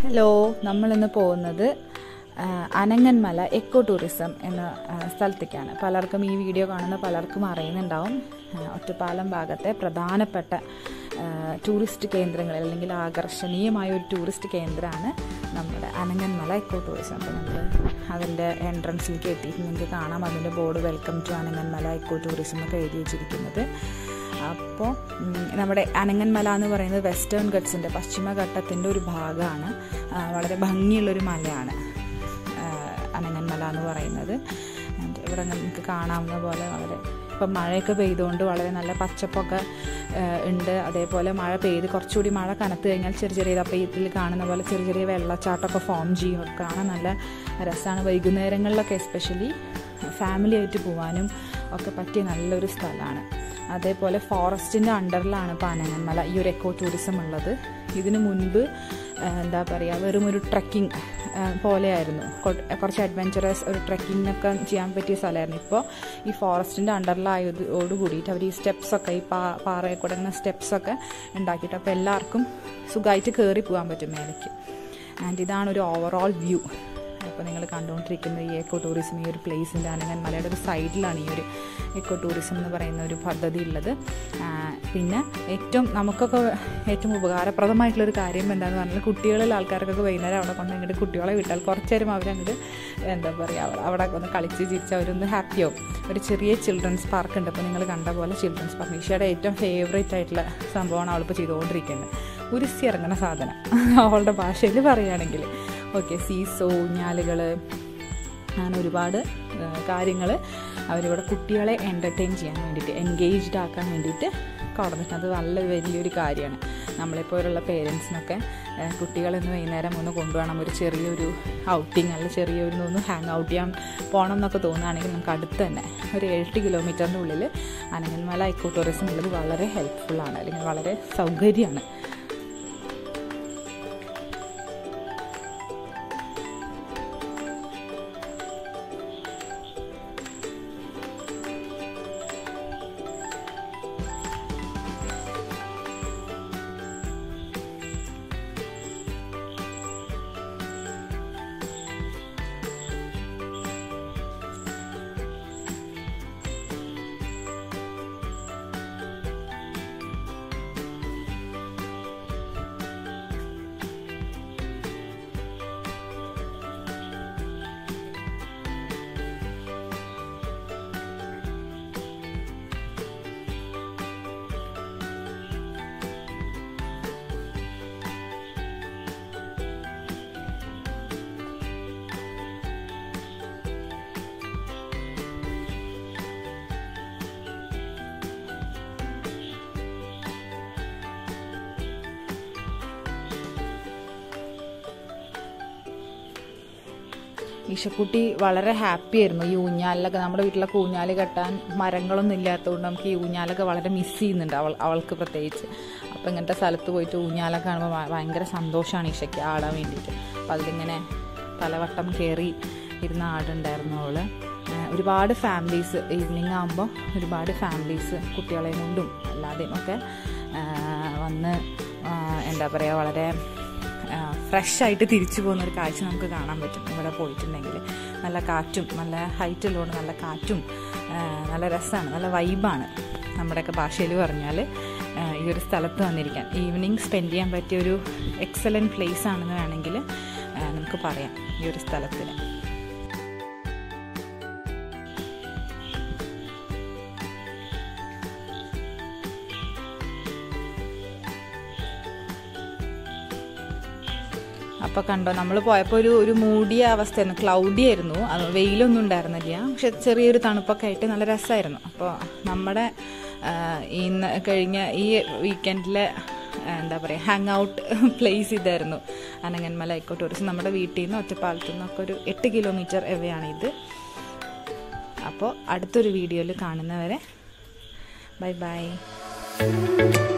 hello നമ്മളിന്ന് പോകുന്നത് ആ, അനങ്ങന്മല എക്കോ ടൂറിസം എന്ന ആ, സ്ഥലത്തേക്കാണ് പലർക്കും ഈ വീഡിയോ കാണുന്ന പലർക്കും അറിയുന്നുണ്ടാവും ആ, ഒറ്റപ്പാലം ഭാഗത്തെ പ്രധാനപ്പെട്ട ആ, ടൂറിസ്റ്റ് കേന്ദ്രങ്ങളിൽ അല്ലെങ്കിൽ ആകർഷണീയമായ ഒരു ടൂറിസ്റ്റ് കേന്ദ്രമാണ് നമ്മുടെ അനങ്ങന്മല എക്കോ ടൂറിസം അപ്പോൾ നമ്മൾ അതിൻ്റെ എൻട്രൻസിലേക്ക് എത്തിയിട്ട് നിങ്ങൾക്ക് കാണാം അതിൻ്റെ board welcome to Ananganmala eco tourism ഒക്കെ എഴുതി വെച്ചിരിക്കുന്നത് അപ്പോൾ ഉം, നമ്മുടെ അനങ്ങന്മല എന്ന് പറയുന്നത് വെസ്റ്റേൺ ഗട്ട്സിൻ്റെ പശ്ചിമഘട്ടത്തിൻ്റെ ഒരു ഭാഗമാണ് ആ, വളരെ ഭംഗിയുള്ളൊരു മലയാണ് ആ, അനങ്ങന്മല എന്ന് പറയുന്നത് And ഇവിടെ നമുക്ക് കാണാവുന്ന പോലെ വളരെ ഇപ്പം മഴയൊക്കെ പെയ്തുകൊണ്ട് വളരെ നല്ല പച്ചപ്പൊക്കെ ആ, ഉണ്ട് അതേപോലെ മഴ പെയ്ത് കുറച്ചുകൂടി മഴ കനത്ത് കഴിഞ്ഞാൽ ചെറിയ ചെറിയ അപ്പോൾ ഇതിൽ കാണുന്ന പോലെ ചെറിയ ചെറിയ വെള്ളച്ചാട്ടമൊക്കെ ഫോം ചെയ്യും ഒക്കെ കാണാൻ നല്ല രസമാണ് വൈകുന്നേരങ്ങളിലൊക്കെ എസ്പെഷ്യലി ഫാമിലി ആയിട്ട് പോകാനും ഒക്കെ പറ്റിയ നല്ലൊരു സ്ഥലമാണ് അതേപോലെ ഫോറസ്റ്റിൻ്റെ അണ്ടറിലാണ് ഇപ്പോൾ അനങ്ങന്മല ഈ ഒരു എക്കോ ടൂറിസം ഉള്ളത് ഇതിനു മുൻപ് ആ, എന്താ പറയുക വെറും ഒരു ട്രക്കിംഗ് പോലെയായിരുന്നു കൊ- കുറച്ച് അഡ്വഞ്ചറസ് ഒരു ട്രക്കിങ്ങിനൊക്കെ ചെയ്യാൻ പറ്റിയ സ്ഥലമായിരുന്നു ഇപ്പോൾ ഈ ഫോറസ്റ്റിൻ്റെ അണ്ടറിലായതോട് കൂടിയിട്ട് അവർ ഈ സ്റ്റെപ്സൊക്കെ ഈ പാ പാറയിൽ കൂടെ ഇങ്ങനെ സ്റ്റെപ്സൊക്കെ ഉണ്ടാക്കിയിട്ട് അപ്പോൾ എല്ലാവർക്കും സുഖമായിട്ട് കയറി പോകാൻ പറ്റും മേലേക്ക് ആൻഡ് ഇതാണ് ഒരു ഓവറോൾ വ്യൂ അപ്പോൾ നിങ്ങൾ കണ്ടുകൊണ്ടിരിക്കുന്ന ഈ എക്കോ ടൂറിസം ഈ ഒരു പ്ലേസിൻ്റെ അനങ്ങൻ മലയുടെ ഒരു സൈഡിലാണ് ഈ ഒരു എക്കോ ടൂറിസം എന്ന് പറയുന്ന ഒരു പദ്ധതി ഉള്ളത് ആ, പിന്നെ ഏറ്റവും നമുക്കൊക്കെ ഏറ്റവും ഉപകാരപ്രദമായിട്ടുള്ളൊരു കാര്യം എന്താണെന്ന് പറഞ്ഞാൽ കുട്ടികളിൽ ആൾക്കാർക്കൊക്കെ വൈകുന്നേരം അവിടെ കൊണ്ട് ഇങ്ങോട്ട് കുട്ടികളെ വിട്ടാൽ കുറച്ച് നേരം അവരങ്ങോട്ട് എന്താ പറയുക അവിടെ അവിടെ ഒന്ന് കളിച്ച് ചിരിച്ച് അവരൊന്ന് ഹാപ്പിയാവും ഒരു ചെറിയ ചിൽഡ്രൻസ് പാർക്ക് ഉണ്ട് അപ്പോൾ നിങ്ങൾ കണ്ട പോലെ ചിൽഡ്രൻസ് പാർക്ക് നിഷയുടെ ഏറ്റവും ഫേവറേറ്റ് ആയിട്ടുള്ള സംഭവമാണ് അവളിപ്പോൾ ചെയ്തുകൊണ്ടിരിക്കുന്നത് ഉരുസി ഇറങ്ങുന്ന സാധനം അവളുടെ ഭാഷയിൽ പറയുകയാണെങ്കിൽ ഓക്കെ സീസോ ഊഞ്ഞാലുകൾ അങ്ങനെ ഒരുപാട് കാര്യങ്ങൾ അവരിവിടെ കുട്ടികളെ എൻ്റർടൈൻ ചെയ്യാൻ വേണ്ടിയിട്ട് എൻഗേജ്ഡ് ആക്കാൻ വേണ്ടിയിട്ട് കൊണ്ടുവന്നിട്ട് അത് നല്ല വലിയൊരു കാര്യമാണ് നമ്മളെപ്പോലുള്ള പേരൻസിനൊക്കെ കുട്ടികളെന്ന് വൈകുന്നേരം ഒന്ന് കൊണ്ടുപോകണം ഒരു ചെറിയൊരു ഔട്ടിങ് അല്ലെങ്കിൽ ചെറിയൊരു ഒന്ന് ഹാങ് ഔട്ട് ചെയ്യാൻ പോകണം എന്നൊക്കെ തോന്നുകയാണെങ്കിൽ നമുക്ക് അടുത്ത് തന്നെ ഒരു എട്ട് കിലോമീറ്ററിൻ്റെ ഉള്ളിൽ അനങ്ങൽമല ഇക്കോ ടൂറിസം ഉള്ളത് വളരെ ഹെൽപ്ഫുള്ളാണ് അല്ലെങ്കിൽ വളരെ സൗകര്യമാണ് ഈശക്കുട്ടി വളരെ ഹാപ്പി ആയിരുന്നു ഈ ഊഞ്ഞാലിലൊക്കെ നമ്മുടെ വീട്ടിലൊക്കെ ഊഞ്ഞാല് കെട്ടാൻ മരങ്ങളൊന്നും ഇല്ലാത്തതുകൊണ്ട് നമുക്ക് ഈ ഊഞ്ഞാലൊക്കെ വളരെ മിസ് ചെയ്യുന്നുണ്ട് അവൾ അവൾക്ക് പ്രത്യേകിച്ച് അപ്പോൾ ഇങ്ങനത്തെ സ്ഥലത്ത് പോയിട്ട് ഊഞ്ഞാലൊക്കെ കാണുമ്പോൾ ഭ- ഭയങ്കര സന്തോഷമാണ് ഈശയ്ക്ക് ആടാൻ വേണ്ടിയിട്ട് അപ്പോൾ അതിലിങ്ങനെ പലവട്ടം കയറി ഇരുന്ന് ആടുണ്ടായിരുന്നു അവള് ഏഹ് ഒരുപാട് ഫാമിലീസ് ഈവനിങ് ആകുമ്പോൾ ഒരുപാട് ഫാമിലീസ് കുട്ടികളെ കൊണ്ടും അല്ലാതെയും ഒക്കെ ഏഹ് വന്ന് ആഹ് എന്താ പറയുക വളരെ ഫ്രഷ് ആയിട്ട് തിരിച്ചു പോകുന്ന ഒരു കാഴ്ച നമുക്ക് കാണാൻ പറ്റും ഇവിടെ പോയിട്ടുണ്ടെങ്കിൽ നല്ല കാറ്റും നല്ല ഹൈറ്റ് ഉള്ളതുകൊണ്ട് നല്ല കാറ്റും ആ, നല്ല രസമാണ് നല്ല വൈബാണ് നമ്മുടെയൊക്കെ ഭാഷയിൽ പറഞ്ഞാൽ ആ, ഈ ഒരു സ്ഥലത്ത് വന്നിരിക്കാൻ ഈവനിങ് സ്പെൻഡ് ചെയ്യാൻ പറ്റിയ ഒരു എക്സലൻറ്റ് പ്ലേസ് ആണെന്ന് വേണമെങ്കിൽ ആ, നമുക്ക് പറയാം ഈ ഒരു സ്ഥലത്തിന് അപ്പോൾ കണ്ടോ നമ്മൾ പോയപ്പോൾ ഒരു ഒരു മൂടിയ അവസ്ഥയായിരുന്നു ക്ലൗഡി ആയിരുന്നു അത് വെയിലൊന്നും ഉണ്ടായിരുന്നില്ല പക്ഷെ ചെറിയൊരു തണുപ്പൊക്കെ ആയിട്ട് നല്ല രസമായിരുന്നു അപ്പോൾ നമ്മുടെ ആ, ഇന്ന് കഴിഞ്ഞ ഈ വീക്കെൻഡിലെ എന്താ പറയുക ഹാങ് ഔട്ട് പ്ലേസ് ഇതായിരുന്നു അനങ്ങന്മല എക്കോ ടൂറിസം നമ്മുടെ വീട്ടിൽ നിന്ന് ഒറ്റപ്പാലത്തു നിന്നൊക്കെ ഒരു എട്ട് കിലോമീറ്റർ എവയാണ് ഇത് അപ്പോൾ അടുത്തൊരു വീഡിയോയിൽ കാണുന്നവരെ ബൈ ബൈ